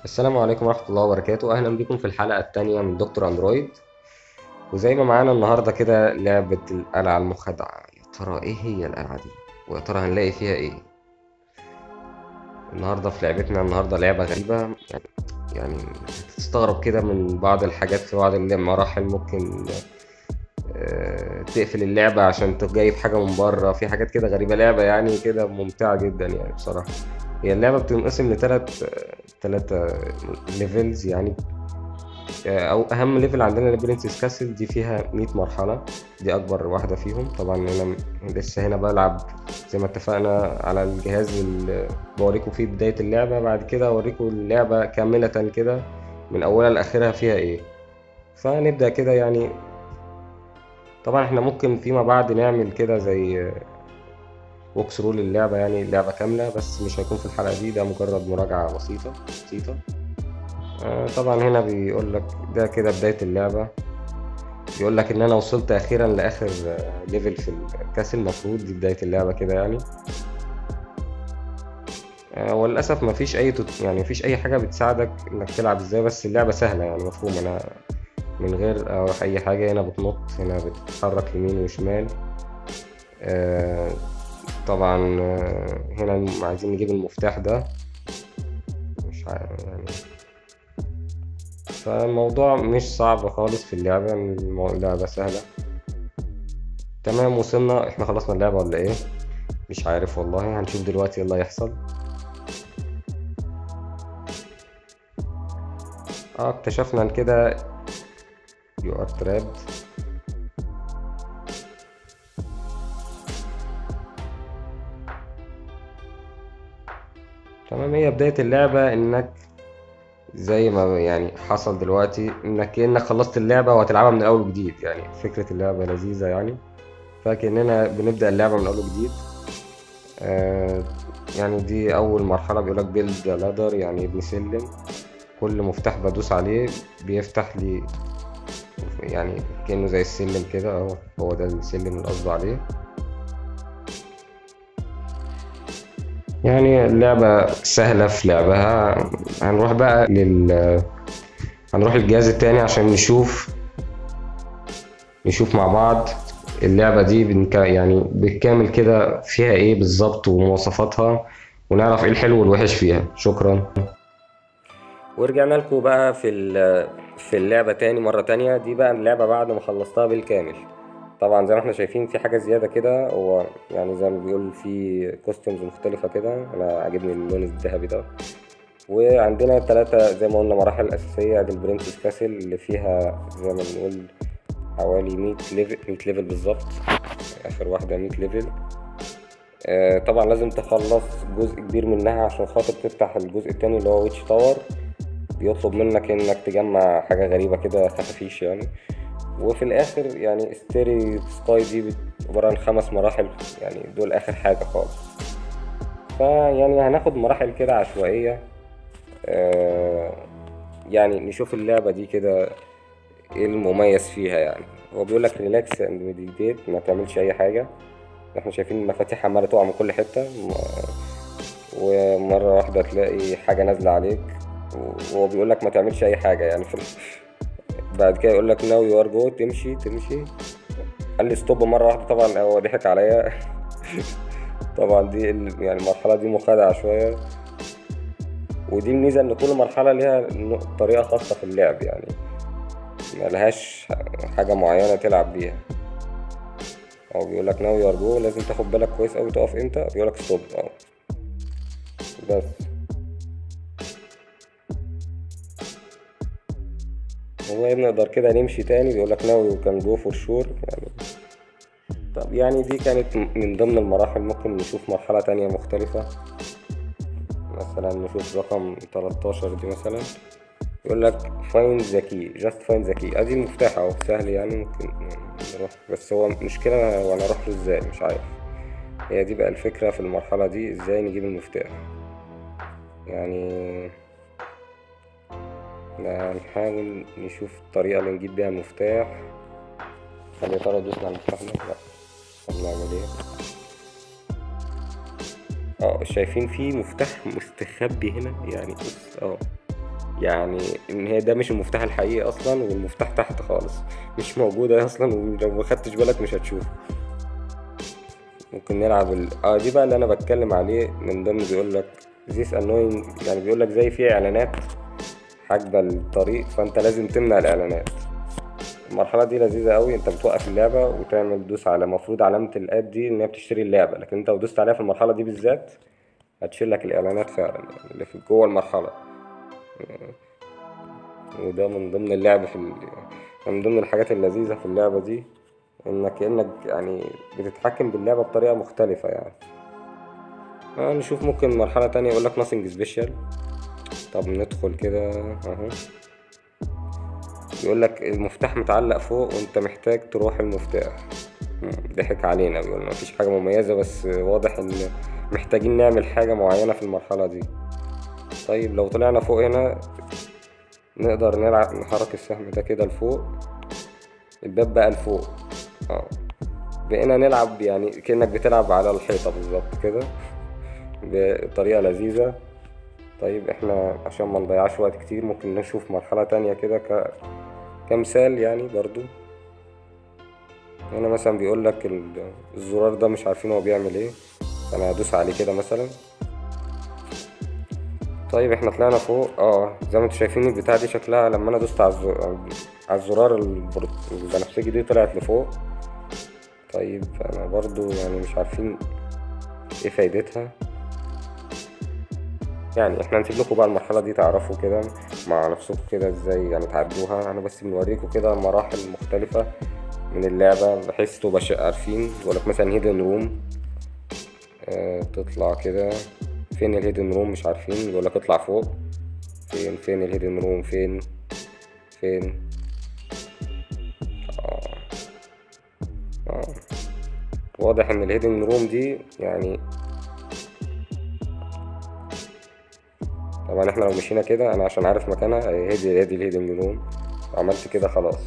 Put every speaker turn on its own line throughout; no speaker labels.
السلام عليكم ورحمة الله وبركاته أهلا بكم في الحلقة التانية من دكتور أندرويد وزي ما معانا النهاردة كده لعبة القلعة المخادعة يا ترى إيه هي القلعة دي ويا ترى هنلاقي فيها إيه النهاردة في لعبتنا النهاردة لعبة غريبة يعني يعني تستغرب كده من بعض الحاجات في بعض المراحل ممكن آه، تقفل اللعبة عشان تجيب حاجة من بره في حاجات كده غريبة لعبة يعني كده ممتعة جدا يعني بصراحة هي اللعبة بتنقسم لتلات تلاتة ليفلز يعني أو أهم ليفل عندنا البرنسس كاسل دي فيها مية مرحلة دي أكبر واحدة فيهم طبعا أنا لسه هنا بلعب زي ما اتفقنا على الجهاز اللي بوريكم فيه بداية اللعبة بعد كده أوريكم اللعبة كاملة كده من أولها لآخرها فيها إيه فنبدأ كده يعني طبعا احنا ممكن فيما بعد نعمل كده زي ووك ثرو للعبة يعني اللعبة كاملة بس مش هيكون في الحلقة دي ده مجرد مراجعة بسيطة بسيطة آه، طبعا هنا بيقول لك ده كده بداية اللعبة بيقول لك ان انا وصلت اخيرا لاخر آه، ليفل في الكاس المفروض دي بداية اللعبة كده يعني آه، وللاسف مفيش اي توت... يعني مفيش اي حاجة بتساعدك انك تلعب ازاي بس اللعبة سهلة يعني مفهوم انا من غير اروح اي حاجة هنا بتنط هنا بتتحرك يمين وشمال آه، طبعا آه، هنا عايزين نجيب المفتاح ده مش عارف يعني فالموضوع مش صعب خالص في اللعبة المو- اللعبة سهلة تمام وصلنا احنا خلصنا اللعبة ولا ايه مش عارف والله هنشوف دلوقتي ايه اللي هيحصل اه اكتشفنا ان كده you are trapped تمام هي بداية اللعبة انك زي ما يعني حصل دلوقتي انك كأنك خلصت اللعبة وهتلعبها من اول وجديد يعني فكرة اللعبة لذيذة يعني فكأننا بنبدأ اللعبة من اول وجديد آه يعني دي اول مرحلة بيقولك بيلد لادر يعني ابن سلم كل مفتاح بدوس عليه بيفتح لي يعني كأنه زي السلم كده اهو هو ده السلم اللي قصده عليه يعني اللعبة سهلة في لعبها هنروح بقى لل هنروح الجهاز التاني عشان نشوف نشوف مع بعض اللعبة دي بنك... يعني بالكامل كده فيها ايه بالظبط ومواصفاتها ونعرف ايه الحلو والوحش فيها شكرا ورجعنا لكم بقى في ال- في اللعبة تاني مرة تانية دي بقى اللعبة بعد ما خلصتها بالكامل طبعا زي ما احنا شايفين في حاجة زيادة كده هو يعني زي ما بيقول في كوستيومز مختلفة كده انا عاجبني اللون الذهبي ده وعندنا ثلاثة زي ما قلنا مراحل أساسية دي البرنسس كاسل اللي فيها زي ما بنقول حوالي 100 ليفل 100 ليفل بالظبط آخر واحدة 100 ليفل آه، طبعا لازم تخلص جزء كبير منها عشان خاطر تفتح الجزء التاني اللي هو ويتش تاور بيطلب منك انك تجمع حاجة غريبة كده خفافيش يعني وفي الاخر يعني ستيري سكاي دي بت- عبارة عن خمس مراحل يعني دول اخر حاجة خالص فيعني هناخد مراحل كده عشوائية آه، يعني نشوف اللعبة دي كده ايه المميز فيها يعني هو بيقول لك ريلاكس اند مديتيت ما تعملش اي حاجة احنا شايفين المفاتيح عمالة تقع من كل حتة م- ومرة واحدة تلاقي حاجة نازلة عليك وهو بيقول لك ما تعملش اي حاجة يعني في ال- بعد كده يقول لك ناو يو ار جو تمشي تمشي قال لي ستوب مرة واحدة طبعا هو ضحك عليا طبعا دي ال- يعني المرحلة دي مخادعة شوية ودي الميزة إن كل مرحلة ليها ن- طريقة خاصة في اللعب يعني ملهاش حاجة معينة تلعب بيها أو بيقولك ناو يو ار جو لازم تاخد بالك كويس أوي تقف امتى بيقولك ستوب أهو بس هو نقدر كده نمشي تاني بيقولك ناو يو كان جو فور شور يعني طب يعني دي كانت م- من ضمن المراحل ممكن نشوف مرحلة تانية مختلفة مثلا نشوف رقم 13 دي مثلا يقول لك find the key just find the key ادي المفتاح اهو سهل يعني ممكن نروح بس هو مشكلة وانا اروح له ازاي مش عارف هي دي بقى الفكرة في المرحلة دي ازاي نجيب المفتاح يعني لا نحاول نشوف الطريقة اللي نجيب بيها المفتاح هل يا ترى دوسنا على المفتاح ده؟ لا طب نعمل ايه؟ اه شايفين في مفتاح مستخبي هنا يعني بص اه يعني ان هي ده مش المفتاح الحقيقي اصلا والمفتاح تحت خالص مش موجودة اصلا ولو ما خدتش بالك مش هتشوفه ممكن نلعب ال... اه دي بقى اللي انا بتكلم عليه من ضمن بيقول لك this annoying يعني بيقول لك زي في اعلانات حاجبة الطريق فانت لازم تمنع الاعلانات المرحلة دي لذيذة قوي انت بتوقف اللعبة وتعمل دوس على مفروض علامة الاد دي ان هي بتشتري اللعبة لكن انت لو دوست عليها في المرحلة دي بالذات هتشيل لك الاعلانات فعلا يعني اللي في جوه المرحلة وده من ضمن اللعب في ال... من ضمن الحاجات اللذيذة في اللعبة دي انك كأنك يعني بتتحكم باللعبة بطريقة مختلفة يعني آه نشوف ممكن مرحلة تانية يقولك nothing special طب ندخل كده اهو يقولك المفتاح متعلق فوق وانت محتاج تروح المفتاح مم، ضحك علينا بيقول مفيش حاجة مميزة بس واضح ان محتاجين نعمل حاجة معينة في المرحلة دي طيب لو طلعنا فوق هنا نقدر نلعب نحرك السهم ده كده لفوق الباب بقى لفوق اه بقينا نلعب يعني كأنك بتلعب على الحيطة بالظبط كده بطريقة لذيذة طيب احنا عشان ما نضيعش وقت كتير ممكن نشوف مرحلة تانية كده ك... كمثال يعني برضو هنا مثلا بيقول لك ال- الزرار ده مش عارفين هو بيعمل ايه انا هدوس عليه كده مثلا طيب احنا طلعنا فوق اه زي ما انتوا شايفين البتاع دي شكلها لما انا دوست على الزرار, على الزرار البر- البنفسجي دي طلعت لفوق طيب انا برضو يعني مش عارفين ايه فايدتها يعني احنا هنسيب لكم بقى المرحلة دي تعرفوا كده مع نفسكم كده ازاي يعني تعدوها انا بس بنوريكم كده مراحل مختلفة من اللعبة بحيث تبقى شا- عارفين يقولك مثلا هيدن روم آه تطلع كده فين الهيدن روم مش عارفين يقولك اطلع فوق فين فين الهيدن روم فين فين اه اه واضح ان الهيدن روم دي يعني طبعا احنا لو مشينا كده انا عشان عارف مكانها هي دي هي دي الهيدن روم عملت كده خلاص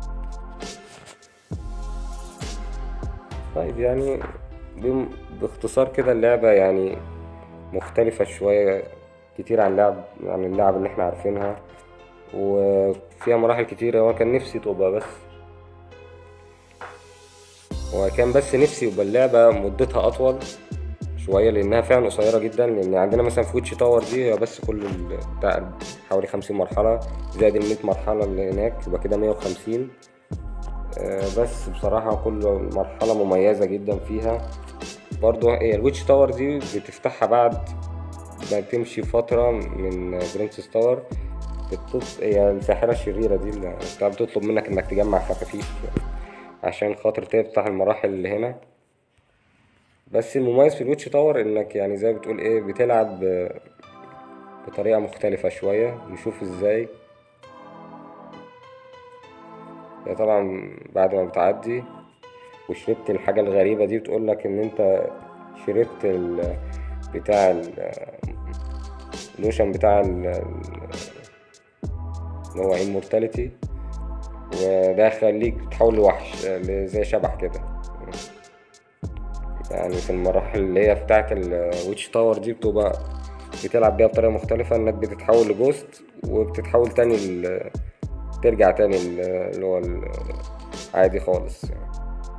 طيب يعني بم- باختصار كده اللعبة يعني مختلفة شوية كتير عن لعب عن اللعب اللي احنا عارفينها وفيها مراحل كتيرة وانا كان نفسي تبقى بس وكان بس نفسي يبقى اللعبة مدتها أطول شوية لأنها فعلا قصيرة جدا لأن عندنا مثلا في ويتش تاور دي هي بس كل ال- بتاع حوالي خمسين مرحلة زائد المية مرحلة اللي هناك يبقى كده مية وخمسين بس بصراحة كل مرحلة مميزة جدا فيها برضو هي الويتش تاور دي بتفتحها بعد ما تمشي فترة من برنسس تاور بتطلب هي الساحرة الشريرة دي اللي بتاع- بتطلب منك انك تجمع خفافيش عشان خاطر تفتح المراحل اللي هنا بس المميز في الويتش تاور انك يعني زي ما بتقول ايه بتلعب ب- بطريقة مختلفة شوية نشوف ازاي هي طبعا بعد ما بتعدي وشربت الحاجة الغريبة دي بتقولك ان انت شربت ال بتاع ال- اللوشن بتاع ال- ال- اللي هو immortality وده يخليك تتحول لوحش ل- زي شبح كده يعني في المراحل اللي هي بتاعة الويتش تاور دي بتبقى بتلعب بيها بطريقة مختلفة انك بتتحول لجوست وبتتحول تاني ل... ترجع تاني ل- اللي هو ال- عادي خالص يعني.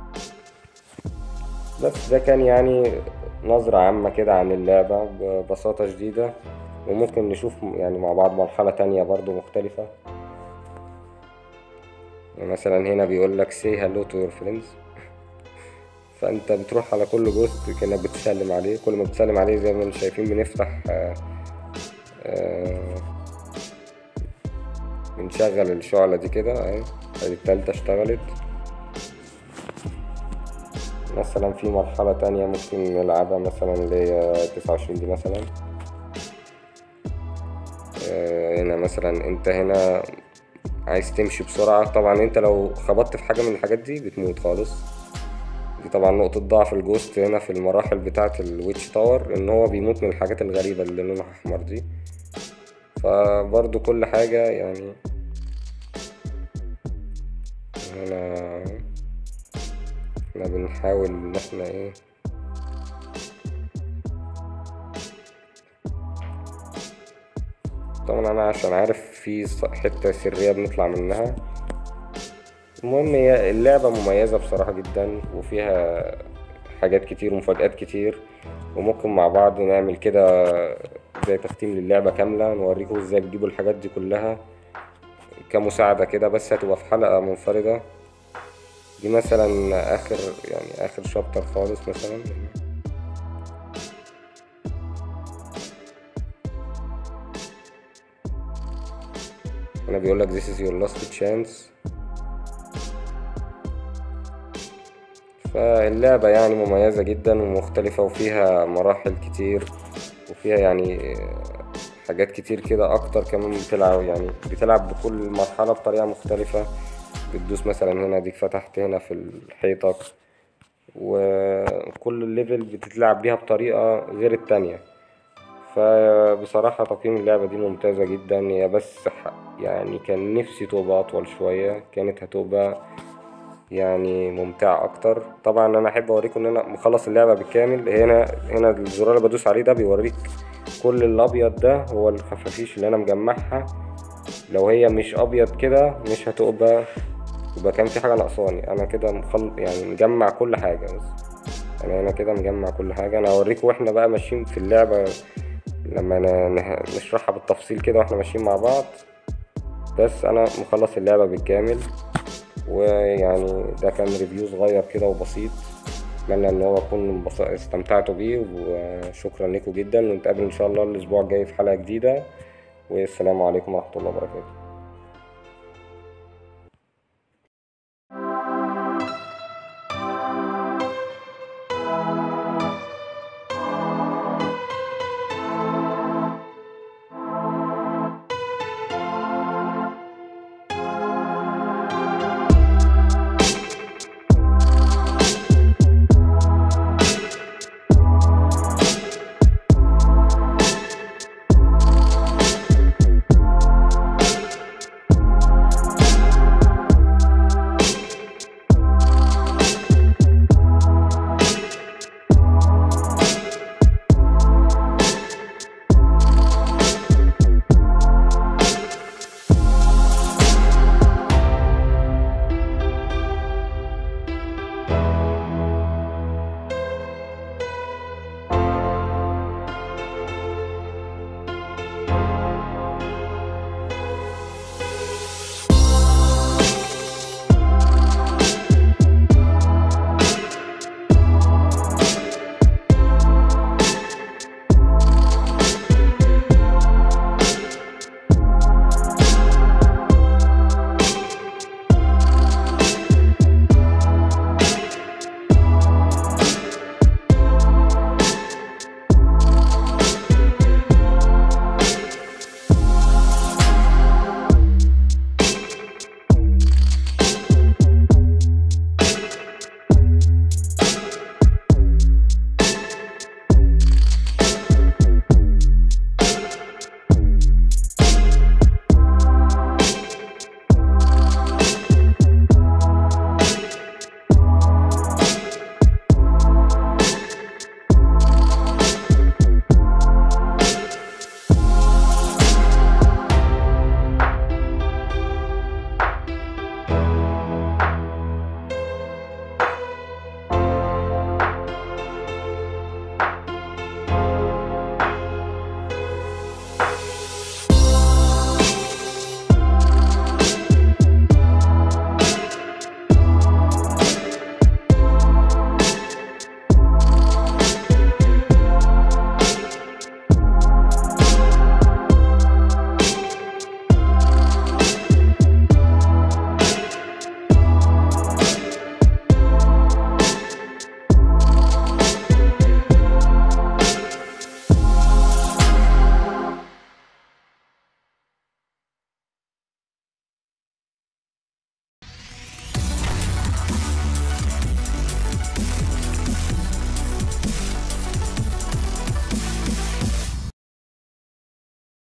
بس ده كان يعني نظرة عامة كده عن اللعبة ببساطة شديدة وممكن نشوف يعني مع بعض مرحلة تانية برضو مختلفة مثلا هنا بيقول لك say hello to your friends فانت بتروح على كل جوست كأنك بتسلم عليه كل ما بتسلم عليه زي ما انتم شايفين بنفتح آه، آه، بنشغل الشعلة دي كده اهي ادي التالتة اشتغلت مثلا في مرحلة تانية ممكن نلعبها مثلا اللي هي تسعة وعشرين دي مثلا آه، هنا مثلا انت هنا عايز تمشي بسرعة طبعا انت لو خبطت في حاجة من الحاجات دي بتموت خالص دي طبعا نقطة ضعف الجوست هنا في المراحل بتاعة الويتش تاور ان هو بيموت من الحاجات الغريبة اللي لونها احمر دي فبرضو كل حاجة يعني هنا احنا بنحاول ان احنا ايه طبعا انا عشان عارف في ص- حتة سرية بنطلع منها المهم هي اللعبة مميزة بصراحة جدا وفيها حاجات كتير ومفاجآت كتير وممكن مع بعض نعمل كده زي تختيم للعبة كاملة نوريكم ازاي بتجيبوا الحاجات دي كلها كمساعدة كده بس هتبقى في حلقة منفردة دي مثلا آخر يعني آخر شابتر خالص مثلا هنا بيقولك this is your last chance فاللعبة يعني مميزة جدا ومختلفة وفيها مراحل كتير وفيها يعني حاجات كتير كده أكتر كمان بتلعب يعني بتلعب بكل مرحلة بطريقة مختلفة بتدوس مثلا هنا ديك فتحت هنا في الحيطة وكل ليفل بتتلعب بيها بطريقة غير التانية فبصراحة تقييم اللعبة دي ممتازة جدا هي بس ح- يعني كان نفسي تبقى أطول شوية كانت هتبقى يعني ممتعة أكتر طبعا أنا أحب أوريكم إن أنا مخلص اللعبة بالكامل هنا هنا الزرار اللي بدوس عليه ده بيوريك كل الأبيض ده هو الخفافيش اللي أنا مجمعها لو هي مش أبيض كده مش هتبقى يبقى كان في حاجة ناقصاني أنا كده مخل... يعني مجمع كل حاجة بس أنا هنا كده مجمع كل حاجة أنا هوريكم وإحنا بقى ماشيين في اللعبة لما ن- نه- نشرحها بالتفصيل كده واحنا ماشيين مع بعض بس انا مخلص اللعبة بالكامل ويعني ده كان ريفيو صغير كده وبسيط اتمنى ان هو اكون بص- استمتعتوا بيه وشكرا لكم جدا ونتقابل ان شاء الله الاسبوع الجاي في حلقة جديدة والسلام عليكم ورحمة الله وبركاته